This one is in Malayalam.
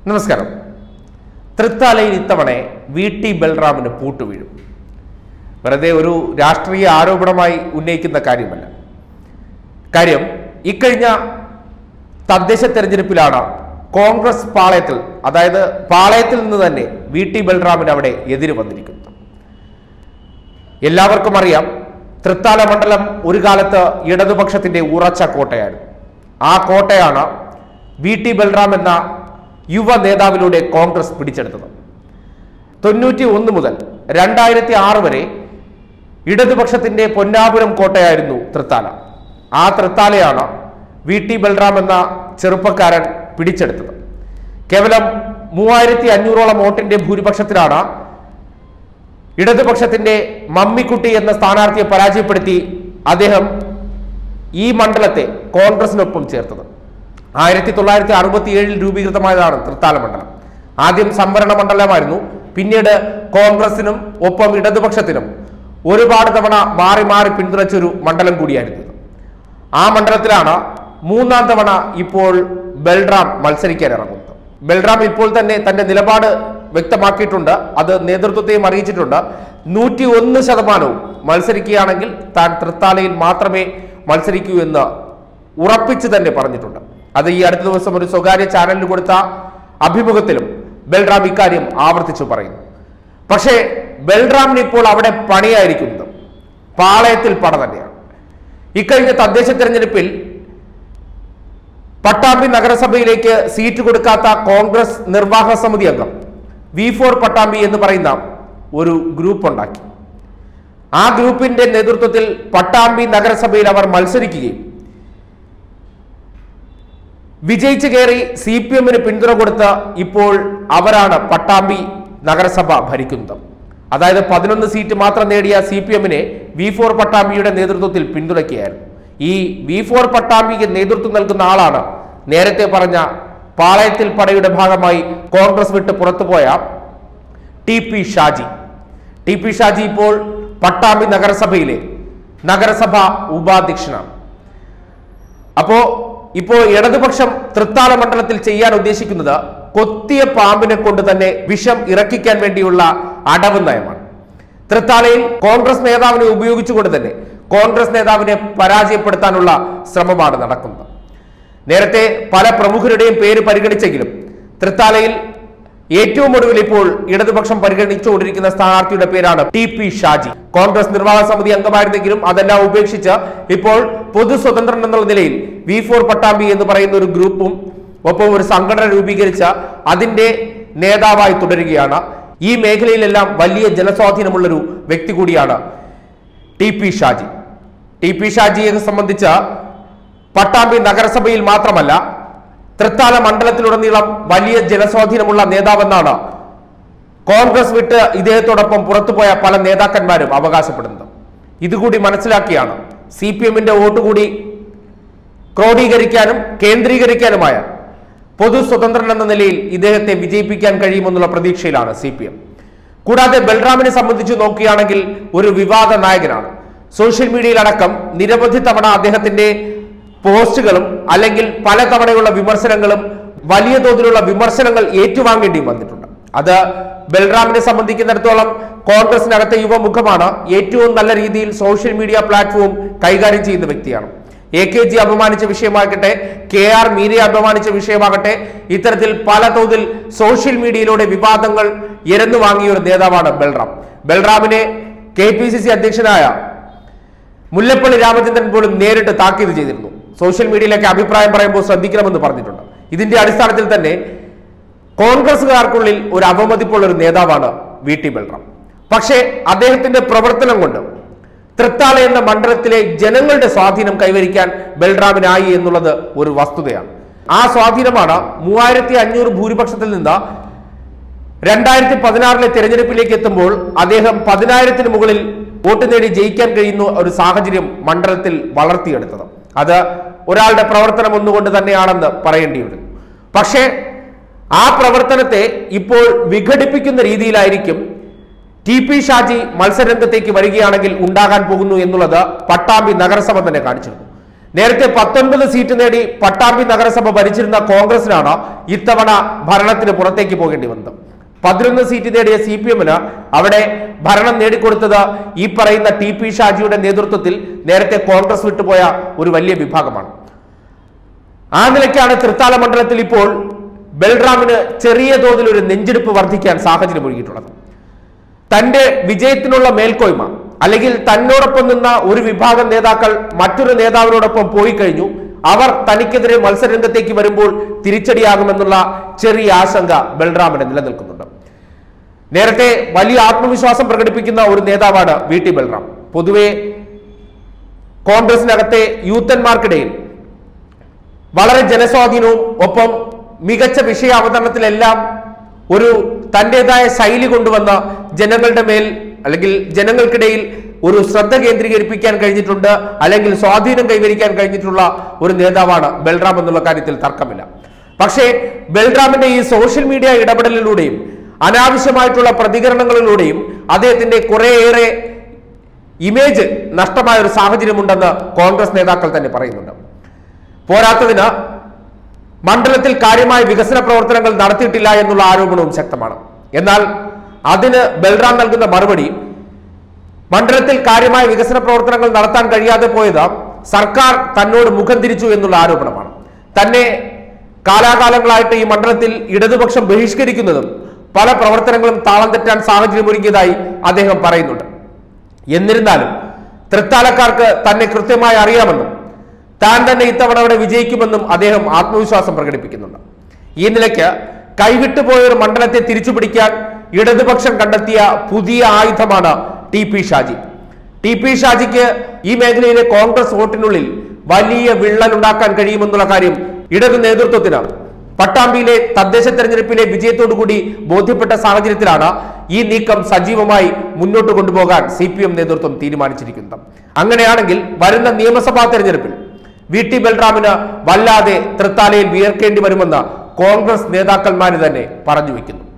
നമസ്കാരം തൃത്താലയിൽ ഇത്തവണ വി ടി ബൽറാമിന് പൂട്ടുവീഴും വെറുതെ ഒരു രാഷ്ട്രീയ ആരോപണമായി ഉന്നയിക്കുന്ന കാര്യമല്ല കാര്യം ഇക്കഴിഞ്ഞ തദ്ദേശ തെരഞ്ഞെടുപ്പിലാണ് കോൺഗ്രസ് പാളയത്തിൽ അതായത് പാളയത്തിൽ നിന്ന് തന്നെ വി ടി ബൽറാമിന് അവിടെ എതിര് വന്നിരിക്കുന്നത് എല്ലാവർക്കും അറിയാം തൃത്താല മണ്ഡലം ഒരു കാലത്ത് ഇടതുപക്ഷത്തിന്റെ ഉറച്ച കോട്ടയായിരുന്നു ആ കോട്ടയാണ് വി ടി ബൽറാം എന്ന യുവ നേതാവിലൂടെ കോൺഗ്രസ് പിടിച്ചെടുത്തത് തൊണ്ണൂറ്റി ഒന്ന് മുതൽ രണ്ടായിരത്തി ആറ് വരെ ഇടതുപക്ഷത്തിന്റെ പൊന്നാപുരം കോട്ടയായിരുന്നു തൃത്താല ആ തൃത്താലയാണ് വി ടി ബൽറാം എന്ന ചെറുപ്പക്കാരൻ പിടിച്ചെടുത്തത് കേവലം മൂവായിരത്തി അഞ്ഞൂറോളം വോട്ടിന്റെ ഭൂരിപക്ഷത്തിലാണ് ഇടതുപക്ഷത്തിന്റെ മമ്മിക്കുട്ടി എന്ന സ്ഥാനാർത്ഥിയെ പരാജയപ്പെടുത്തി അദ്ദേഹം ഈ മണ്ഡലത്തെ കോൺഗ്രസിനൊപ്പം ചേർത്തത് ആയിരത്തി തൊള്ളായിരത്തി അറുപത്തി ഏഴിൽ രൂപീകൃതമായതാണ് തൃത്താല മണ്ഡലം ആദ്യം സംവരണ മണ്ഡലമായിരുന്നു പിന്നീട് കോൺഗ്രസിനും ഒപ്പം ഇടതുപക്ഷത്തിനും ഒരുപാട് തവണ മാറി മാറി പിന്തുണച്ചൊരു മണ്ഡലം കൂടിയായിരുന്നു ഇത്. ആ മണ്ഡലത്തിലാണ് മൂന്നാം തവണ ഇപ്പോൾ ബൽറാം മത്സരിക്കാൻ ഇറങ്ങുന്നത് ബൽറാം ഇപ്പോൾ തന്നെ തന്റെ നിലപാട് വ്യക്തമാക്കിയിട്ടുണ്ട് അത് നേതൃത്വത്തെയും അറിയിച്ചിട്ടുണ്ട് നൂറ്റി ഒന്ന് ശതമാനവും മത്സരിക്കുകയാണെങ്കിൽ താൻ തൃത്താലയിൽ മാത്രമേ മത്സരിക്കൂ എന്ന് ഉറപ്പിച്ചു തന്നെ പറഞ്ഞിട്ടുണ്ട് അത് ഈ അടുത്ത ദിവസം ഒരു സ്വകാര്യ ചാനലിന് കൊടുത്ത അഭിമുഖത്തിലും ബൽറാം ഇക്കാര്യം ആവർത്തിച്ചു പറയുന്നു പക്ഷേ ബൽറാമിന് ഇപ്പോൾ അവിടെ പണിയായിരിക്കുന്നത് പാളയത്തിൽ പട തന്നെയാണ് ഇക്കഴിഞ്ഞ തദ്ദേശ തെരഞ്ഞെടുപ്പിൽ പട്ടാമ്പി നഗരസഭയിലേക്ക് സീറ്റ് കൊടുക്കാത്ത കോൺഗ്രസ് നിർവാഹക സമിതി അംഗം വി ഫോർ പട്ടാമ്പി എന്ന് പറയുന്ന ഒരു ഗ്രൂപ്പ് ഉണ്ടാക്കി ആ ഗ്രൂപ്പിന്റെ നേതൃത്വത്തിൽ പട്ടാമ്പി നഗരസഭയിൽ അവർ മത്സരിക്കുകയും വിജയിച്ചു കയറി സി പി എമ്മിന് പിന്തുണ കൊടുത്ത് ഇപ്പോൾ അവരാണ് പട്ടാമ്പി നഗരസഭ ഭരിക്കുന്നത് അതായത് പതിനൊന്ന് സീറ്റ് മാത്രം നേടിയ സി പി എമ്മിനെ വി ഫോർ പട്ടാമ്പിയുടെ നേതൃത്വത്തിൽ പിന്തുണയ്ക്കുകയായിരുന്നു ഈ വി ഫോർ പട്ടാമ്പിക്ക് നേതൃത്വം നൽകുന്ന ആളാണ് നേരത്തെ പറഞ്ഞ പാളയത്തിൽ പടയുടെ ഭാഗമായി കോൺഗ്രസ് വിട്ട് പുറത്തുപോയ T P Shaji T P Shaji ഇപ്പോൾ പട്ടാമ്പി നഗരസഭയിലെ നഗരസഭ ഉപാധ്യക്ഷനാണ് അപ്പോ ഇപ്പോ ഇടതുപക്ഷം തൃത്താല മണ്ഡലത്തിൽ ചെയ്യാൻ ഉദ്ദേശിക്കുന്നത് കൊത്തിയ പാമ്പിനെ കൊണ്ട് തന്നെ വിഷം ഇറക്കിക്കാൻ വേണ്ടിയുള്ള അടവ് നയമാണ് തൃത്താലയിൽ കോൺഗ്രസ് നേതാവിനെ ഉപയോഗിച്ചുകൊണ്ട് തന്നെ കോൺഗ്രസ് നേതാവിനെ പരാജയപ്പെടുത്താനുള്ള ശ്രമമാണ് നടക്കുന്നത് നേരത്തെ പല പ്രമുഖരുടെയും പേര് പരിഗണിച്ചെങ്കിലും തൃത്താലയിൽ ഏറ്റവും ഒടുവിൽ ഇപ്പോൾ ഇടതുപക്ഷം പരിഗണിച്ചുകൊണ്ടിരിക്കുന്ന സ്ഥാനാർത്ഥിയുടെ പേരാണ് ടി പി ഷാജി കോൺഗ്രസ് നിർവാഹക സമിതി അംഗമായിരുന്നെങ്കിലും അതെല്ലാം ഉപേക്ഷിച്ച് ഇപ്പോൾ പൊതു സ്വതന്ത്രൻ എന്നുള്ള നിലയിൽ വി ഫോർ പട്ടാമ്പി എന്ന് പറയുന്ന ഒരു ഗ്രൂപ്പും ഒപ്പം ഒരു സംഘടന രൂപീകരിച്ച അതിന്റെ നേതാവായി തുടരുകയാണ് ഈ മേഖലയിലെല്ലാം വലിയ ജനസ്വാധീനമുള്ളൊരു വ്യക്തി കൂടിയാണ് T P Shaji T P ഷാജിയെ സംബന്ധിച്ച് പട്ടാമ്പി നഗരസഭയിൽ മാത്രമല്ല തൃത്താല മണ്ഡലത്തിലുടനീളം വലിയ ജനസ്വാധീനമുള്ള നേതാവെന്നാണ് കോൺഗ്രസ് വിട്ട് ഇദ്ദേഹത്തോടൊപ്പം പുറത്തുപോയ പല നേതാക്കന്മാരും അവകാശപ്പെടുന്നത് ഇതുകൂടി മനസ്സിലാക്കിയാണ് സി പി എമ്മിന്റെ വോട്ട് കൂടി ക്രോഡീകരിക്കാനും കേന്ദ്രീകരിക്കാനുമായ പൊതു സ്വതന്ത്രൻ എന്ന നിലയിൽ ഇദ്ദേഹത്തെ വിജയിപ്പിക്കാൻ കഴിയുമെന്നുള്ള പ്രതീക്ഷയിലാണ് സി പി എം കൂടാതെ ബൽറാമിനെ സംബന്ധിച്ച് നോക്കുകയാണെങ്കിൽ ഒരു വിവാദ നായകനാണ് സോഷ്യൽ മീഡിയയിലടക്കം നിരവധി തവണ അദ്ദേഹത്തിന്റെ പോസ്റ്റുകളും അല്ലെങ്കിൽ പല തവണയുള്ള വിമർശനങ്ങളും വലിയ തോതിലുള്ള വിമർശനങ്ങൾ ഏറ്റുവാങ്ങേണ്ടിയും വന്നിട്ടുണ്ട് അത് ബൽറാമിനെ സംബന്ധിക്കുന്നിടത്തോളം കോൺഗ്രസിനകത്തെ യുവമുഖമാണ് ഏറ്റവും നല്ല രീതിയിൽ സോഷ്യൽ മീഡിയ പ്ലാറ്റ്ഫോം കൈകാര്യം ചെയ്യുന്ന വ്യക്തിയാണ് എ കെ ജി അപമാനിച്ച വിഷയമാകട്ടെ കെ ആർ മീരയെ അപമാനിച്ച വിഷയമാകട്ടെ ഇത്തരത്തിൽ പല തോതിൽ സോഷ്യൽ മീഡിയയിലൂടെ വിവാദങ്ങൾ ഇരന്നു വാങ്ങിയ ഒരു നേതാവാണ് ബൽറാം ബൽറാമിനെ കെ പി സി സി അധ്യക്ഷനായ മുല്ലപ്പള്ളി രാമചന്ദ്രൻ പോലും നേരിട്ട് താക്കീത് ചെയ്തിരുന്നു സോഷ്യൽ മീഡിയയിലേക്ക് അഭിപ്രായം പറയുമ്പോൾ ശ്രദ്ധിക്കണമെന്ന് പറഞ്ഞിട്ടുണ്ട് ഇതിന്റെ അടിസ്ഥാനത്തിൽ തന്നെ കോൺഗ്രസുകാർക്കുള്ളിൽ ഒരു അവമതിപ്പുള്ള ഒരു നേതാവാണ് വി ടി ബൽറാം പക്ഷേ അദ്ദേഹത്തിന്റെ പ്രവർത്തനം കൊണ്ട് തൃത്താല എന്ന മണ്ഡലത്തിലെ ജനങ്ങളുടെ സ്വാധീനം കൈവരിക്കാൻ ബൽറാമിനായി എന്നുള്ളത് ഒരു വസ്തുതയാണ് ആ സ്വാധീനമാണ് മൂവായിരത്തി അഞ്ഞൂറ് ഭൂരിപക്ഷത്തിൽ നിന്ന് രണ്ടായിരത്തി പതിനാറിലെ തെരഞ്ഞെടുപ്പിലേക്ക് എത്തുമ്പോൾ അദ്ദേഹം പതിനായിരത്തിന് മുകളിൽ വോട്ട് നേടി ജയിക്കാൻ കഴിയുന്ന ഒരു സാഹചര്യം മണ്ഡലത്തിൽ വളർത്തിയെടുത്തത് അത് ഒരാളുടെ പ്രവർത്തനം ഒന്നുകൊണ്ട് തന്നെയാണെന്ന് പറയേണ്ടി വരും പക്ഷേ ആ പ്രവർത്തനത്തെ ഇപ്പോൾ വിഘടിപ്പിക്കുന്ന രീതിയിലായിരിക്കും ടി പി ഷാജി മത്സരരംഗത്തേക്ക് വരികയാണെങ്കിൽ ഉണ്ടാകാൻ പോകുന്നു എന്നുള്ളത് പട്ടാമ്പി നഗരസഭ തന്നെ കാണിച്ചിരുന്നു നേരത്തെ പത്തൊൻപത് സീറ്റ് നേടി പട്ടാമ്പി നഗരസഭ ഭരിച്ചിരുന്ന കോൺഗ്രസിനാണ് ഇത്തവണ ഭരണത്തിന് പുറത്തേക്ക് പോകേണ്ടി വന്നത് പതിനൊന്ന് സീറ്റ് നേടിയ സി പി എമ്മിന് അവിടെ ഭരണം നേടിക്കൊടുത്തത് ഈ പറയുന്ന ടി പി ഷാജിയുടെ നേതൃത്വത്തിൽ നേരത്തെ കോൺഗ്രസ് വിട്ടുപോയ ഒരു വലിയ വിഭാഗമാണ് ആ നിലയ്ക്കാണ് തൃത്താല മണ്ഡലത്തിൽ ഇപ്പോൾ ബൽറാമിന് ചെറിയ തോതിൽ ഒരു നെഞ്ചെടുപ്പ് വർദ്ധിക്കാൻ സാഹചര്യം ഒരുക്കിയിട്ടുള്ളത് തന്റെ വിജയത്തിനുള്ള മേൽക്കോയ്മ അല്ലെങ്കിൽ തന്നോടൊപ്പം നിന്ന ഒരു വിഭാഗം നേതാക്കൾ മറ്റൊരു നേതാവിനോടൊപ്പം പോയി കഴിഞ്ഞു അവർ തനിക്കെതിരെ മത്സരരംഗത്തേക്ക് വരുമ്പോൾ തിരിച്ചടിയാകുമെന്നുള്ള ചെറിയ ആശങ്ക ബൽറാമിന് നിലനിൽക്കുന്നുണ്ട് നേരത്തെ വലിയ ആത്മവിശ്വാസം പ്രകടിപ്പിക്കുന്ന ഒരു നേതാവാണ് വി ടി ബൽറാം പൊതുവെ കോൺഗ്രസിനകത്തെ യൂത്തന്മാർക്കിടയിൽ വളരെ ജനസ്വാധീനവും ഒപ്പം മികച്ച വിഷയ അവതരണത്തിലെല്ലാം ഒരു തൻ്റെതായ ശൈലി കൊണ്ടുവന്ന ജനങ്ങളുടെ മേൽ അല്ലെങ്കിൽ ജനങ്ങൾക്കിടയിൽ ഒരു ശ്രദ്ധ കേന്ദ്രീകരിപ്പിക്കാൻ കഴിഞ്ഞിട്ടുണ്ട് അല്ലെങ്കിൽ സ്വാധീനം കൈവരിക്കാൻ കഴിഞ്ഞിട്ടുള്ള ഒരു നേതാവാണ് ബൽറാം എന്നുള്ള കാര്യത്തിൽ തർക്കമില്ല പക്ഷേ ബൽറാമിന്റെ ഈ സോഷ്യൽ മീഡിയ ഇടപെടലിലൂടെയും അനാവശ്യമായിട്ടുള്ള പ്രതികരണങ്ങളിലൂടെയും അദ്ദേഹത്തിന്റെ കുറേയേറെ ഇമേജ് നഷ്ടമായ ഒരു സാഹചര്യമുണ്ടെന്ന് കോൺഗ്രസ് നേതാക്കൾ തന്നെ പറയുന്നുണ്ട് പോരാത്തതിന് മണ്ഡലത്തിൽ കാര്യമായ വികസന പ്രവർത്തനങ്ങൾ നടത്തിയിട്ടില്ല എന്നുള്ള ആരോപണവും ശക്തമാണ് എന്നാൽ അതിന് ബൽറാം നൽകുന്ന മറുപടി മണ്ഡലത്തിൽ കാര്യമായ വികസന പ്രവർത്തനങ്ങൾ നടത്താൻ കഴിയാതെ പോയത് സർക്കാർ തന്നോട് മുഖം തിരിച്ചു എന്നുള്ള ആരോപണമാണ് തന്നെ കാലാകാലങ്ങളായിട്ട് ഈ മണ്ഡലത്തിൽ ഇടതുപക്ഷം ബഹിഷ്കരിക്കുന്നതും പല പ്രവർത്തനങ്ങളും താളം തെറ്റാൻ സാഹചര്യമൊരുക്കിയതായി അദ്ദേഹം പറയുന്നുണ്ട് എന്നിരുന്നാലും തൃത്താലക്കാർക്ക് തന്നെ കൃത്യമായി അറിയാമെന്നും താൻ തന്നെ ഇത്തവണ അവിടെ വിജയിക്കുമെന്നും അദ്ദേഹം ആത്മവിശ്വാസം പ്രകടിപ്പിക്കുന്നുണ്ട് ഈ നിലയ്ക്ക് കൈവിട്ടു പോയ ഒരു മണ്ഡലത്തെ തിരിച്ചുപിടിക്കാൻ ഇടതുപക്ഷം കണ്ടെത്തിയ പുതിയ ആയുധമാണ് T P Shaji T P ഷാജിക്ക് ഈ മേഖലയിലെ കോൺഗ്രസ് വോട്ടിനുള്ളിൽ വലിയ വിള്ളൽ ഉണ്ടാക്കാൻ കഴിയുമെന്നുള്ള കാര്യം ഇടതു നേതൃത്വത്തിന് പട്ടാമ്പിയിലെ തദ്ദേശ തെരഞ്ഞെടുപ്പിലെ വിജയത്തോടുകൂടി ബോധ്യപ്പെട്ട സാഹചര്യത്തിലാണ് ഈ നീക്കം സജീവമായി മുന്നോട്ട് കൊണ്ടുപോകാൻ സി പി എം നേതൃത്വം തീരുമാനിച്ചിരിക്കുന്നത് അങ്ങനെയാണെങ്കിൽ വരുന്ന നിയമസഭാ തെരഞ്ഞെടുപ്പിൽ വി ടി ബൽറാമിന് വല്ലാതെ തൃത്താലയിൽ വിയർക്കേണ്ടി വരുമെന്ന് കോൺഗ്രസ് നേതാക്കന്മാര് തന്നെ പറഞ്ഞു വെക്കുന്നു